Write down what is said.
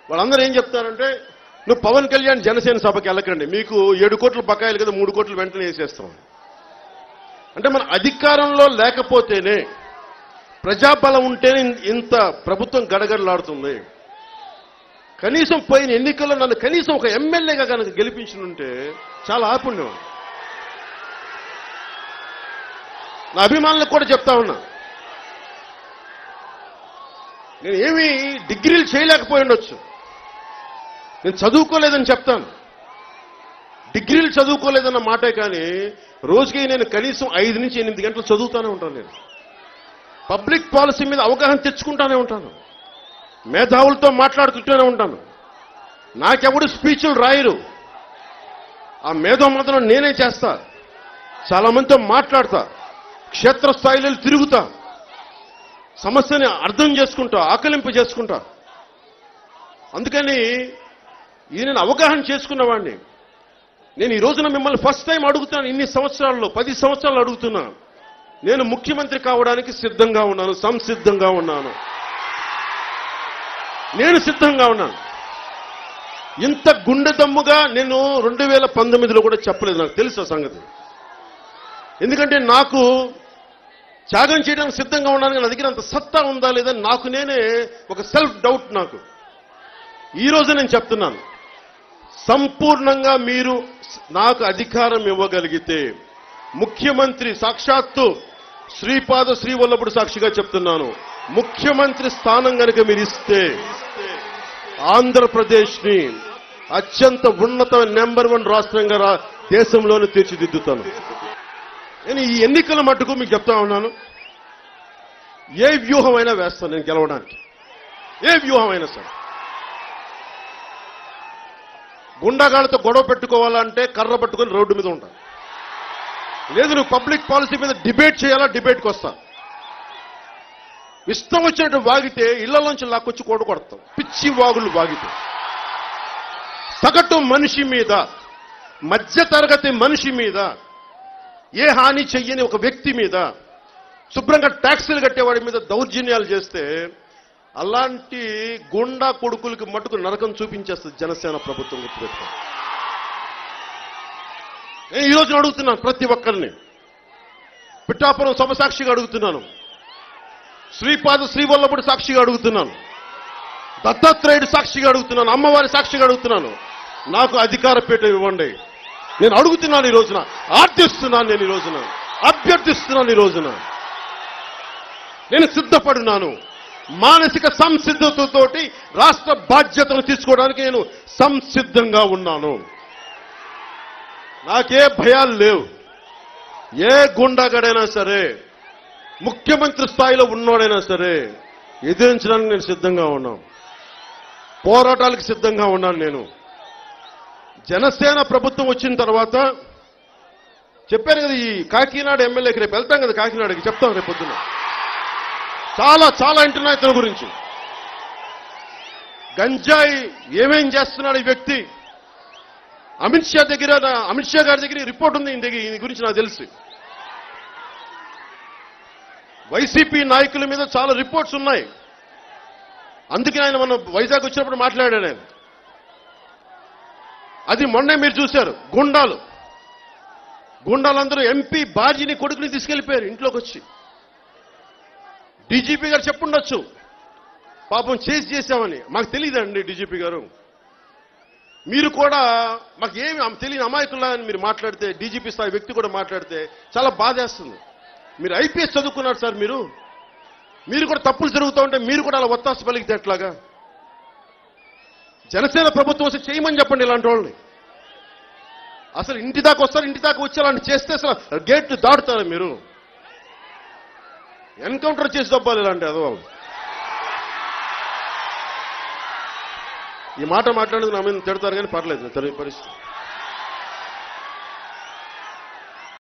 వాళ్ళందరూ ఏం చెప్తారంటే నువ్వు పవన్ కళ్యాణ్ జనసేన సభకి వెళ్ళకండి మీకు ఏడు కోట్ల బకాయిలు కదా మూడు కోట్లు వెంటనే వేసేస్తాం అంటే మన అధికారంలో లేకపోతేనే ప్రజాబలం ఉంటేనే ఇంత ప్రభుత్వం గడగడలాడుతుంది కనీసం పోయిన ఎన్నికల్లో నన్ను కనీసం ఒక ఎమ్మెల్యేగా కనుక గెలిపించుంటే చాలా ఆపుండేవాడు నా అభిమానులకు కూడా చెప్తా ఉన్నా నేను ఏమీ డిగ్రీలు చేయలేకపోయి ఉండొచ్చు నేను చదువుకోలేదని చెప్తాను డిగ్రీలు చదువుకోలేదన్న మాటే కానీ రోజుకి నేను కనీసం ఐదు నుంచి ఎనిమిది గంటలు చదువుతానే ఉంటాను నేను పబ్లిక్ పాలసీ మీద అవగాహన తెచ్చుకుంటానే ఉంటాను మేధావులతో మాట్లాడుతుంటూనే ఉంటాను నాకెవడు స్పీచ్లు రాయరు ఆ మేధో మాత్రం నేనే చేస్తా చాలా మందితో మాట్లాడతా క్షేత్రస్థాయిలో తిరుగుతా సమస్యని అర్థం చేసుకుంటా ఆకలింపు చేసుకుంటా అందుకని ఈయనను అవగాహన చేసుకున్నవాడిని నేను ఈ రోజున మిమ్మల్ని ఫస్ట్ టైం అడుగుతాను ఇన్ని సంవత్సరాల్లో పది సంవత్సరాలు అడుగుతున్నా నేను ముఖ్యమంత్రి కావడానికి సిద్ధంగా ఉన్నాను సంసిద్ధంగా ఉన్నాను నేను సిద్ధంగా ఉన్నాను ఇంత గుండె దమ్ముగా నేను రెండు వేల పంతొమ్మిదిలో కూడా చెప్పలేదు నాకు తెలుసు ఆ సంగతి ఎందుకంటే నాకు త్యాగం చేయడానికి సిద్ధంగా ఉన్నాను కానీ నా దగ్గర అంత సత్తా ఉందా లేదా నాకు నేనే ఒక సెల్ఫ్ డౌట్ నాకు ఈ రోజు నేను చెప్తున్నాను సంపూర్ణంగా మీరు నాకు అధికారం ఇవ్వగలిగితే ముఖ్యమంత్రి సాక్షాత్తు శ్రీపాద శ్రీవల్లభుడు సాక్షిగా చెప్తున్నాను ముఖ్యమంత్రి స్థానం గనుక మీరు ఇస్తే ఆంధ్రప్రదేశ్ ని అత్యంత ఉన్నత నెంబర్ వన్ రాష్ట్రంగా రా- దేశంలోనే తీర్చిదిద్దుతాను నేను ఈ ఎన్నికల మట్టుకు మీకు చెప్తా ఉన్నాను ఏ వ్యూహమైనా వేస్తాను నేను గెలవడానికి ఏ వ్యూహమైనా సరే గుండాగాళ్ళతో గొడవ పెట్టుకోవాలంటే కర్ర పట్టుకొని రోడ్డు మీద ఉంటా లేదు నువ్వు పబ్లిక్ పాలసీ మీద డిబేట్ చేయాలా డిబేట్కి వస్తా ఇష్టం వచ్చినట్టు వాగితే ఇళ్లలోంచి లాక్కొచ్చి కోడు కొడతాం పిచ్చి వాగులు వాగితే సగటు మనిషి మీద మధ్య తరగతి మనిషి మీద ఏ హాని చెయ్యని ఒక వ్యక్తి మీద శుభ్రంగా ట్యాక్సీలు కట్టేవాడి మీద దౌర్జన్యాలు చేస్తే అలాంటి గుండా కొడుకులకి మటుకు నరకం చూపించేస్తుంది జనసేన ప్రభుత్వం గుర్తుపెట్టుకో నేను ఈ రోజున అడుగుతున్నాను ప్రతి ఒక్కరిని పిఠాపురం సభ సాక్షిగా అడుగుతున్నాను శ్రీపాద శ్రీవల్లభుడు సాక్షిగా అడుగుతున్నాను దత్తాత్రేయుడు సాక్షిగా అడుగుతున్నాను అమ్మవారి సాక్షిగా అడుగుతున్నాను నాకు అధికార పీఠ ఇవ్వండి నేను అడుగుతున్నాను ఈ రోజున ఆర్థిస్తున్నాను నేను ఈ రోజున అభ్యర్థిస్తున్నాను ఈ రోజున నేను సిద్ధపడున్నాను మానసిక సంసిద్ధతతోటి రాష్ట్ర బాధ్యతను తీసుకోవడానికి నేను సంసిద్ధంగా ఉన్నాను నాకే భయాలు లేవు ఏ గుండాగడైనా సరే ముఖ్యమంత్రి స్థాయిలో ఉన్నోడైనా సరే ఎదిరించడానికి నేను సిద్ధంగా ఉన్నాను పోరాటాలకు సిద్ధంగా ఉన్నాను నేను జనసేన ప్రభుత్వం వచ్చిన తర్వాత చెప్పాను కదా ఈ కాకినాడ ఎమ్మెల్యేకి రేపు వెళ్తాం కదా కాకినాడకి చెప్తాం రేపు పొద్దున్న చాలా చాలా ఇంటున్నాయి ఇతని గురించి గంజాయి ఏమేం చేస్తున్నాడు ఈ వ్యక్తి అమిత్ షా దగ్గర నా- అమిత్ షా గారి దగ్గర ఈ రిపోర్ట్ ఉంది ఈయన దగ్గర ఈయన గురించి నాకు తెలుసు వైసీపీ నాయకుల మీద చాలా రిపోర్ట్స్ ఉన్నాయి అందుకే ఆయన మన వైజాగ్ వచ్చినప్పుడు మాట్లాడాడు ఆయన అది మొన్నే మీరు చూశారు గుండాలు గుండాలందరూ ఎంపీ బాజీని కొడుకుని తీసుకెళ్లిపోయారు ఇంట్లోకి వచ్చి డీజీపీ గారు చెప్పుండొచ్చు పాపం చేసి చేశామని మాకు తెలియదండి డీజీపీ గారు మీరు కూడా మాకు ఏమి ఆమె తెలియని అమాయకుల్లా అని మీరు మాట్లాడితే డీజీపీ స్థాయి వ్యక్తి కూడా మాట్లాడితే చాలా బాధేస్తుంది మీరు ఐపీఎస్ చదువుకున్నారు సార్ మీరు మీరు కూడా తప్పులు జరుగుతూ ఉంటే మీరు కూడా అలా ఒత్తాస పలికితే ఎట్లాగా జనసేన ప్రభుత్వం వస్తే చేయమని చెప్పండి ఇలాంటి వాళ్ళని అసలు ఇంటి దాకా వస్తారు ఇంటి దాకా వచ్చి అలాంటి చేస్తే అసలు గేట్ దాటుతారా మీరు ఎన్కౌంటర్ చేసి దబ్బాలి ఇలాంటి అదో ఈ మాట మాట్లాడేది నా మీద తిడతారు కానీ పర్లేదు తెలియ పరిస్థితి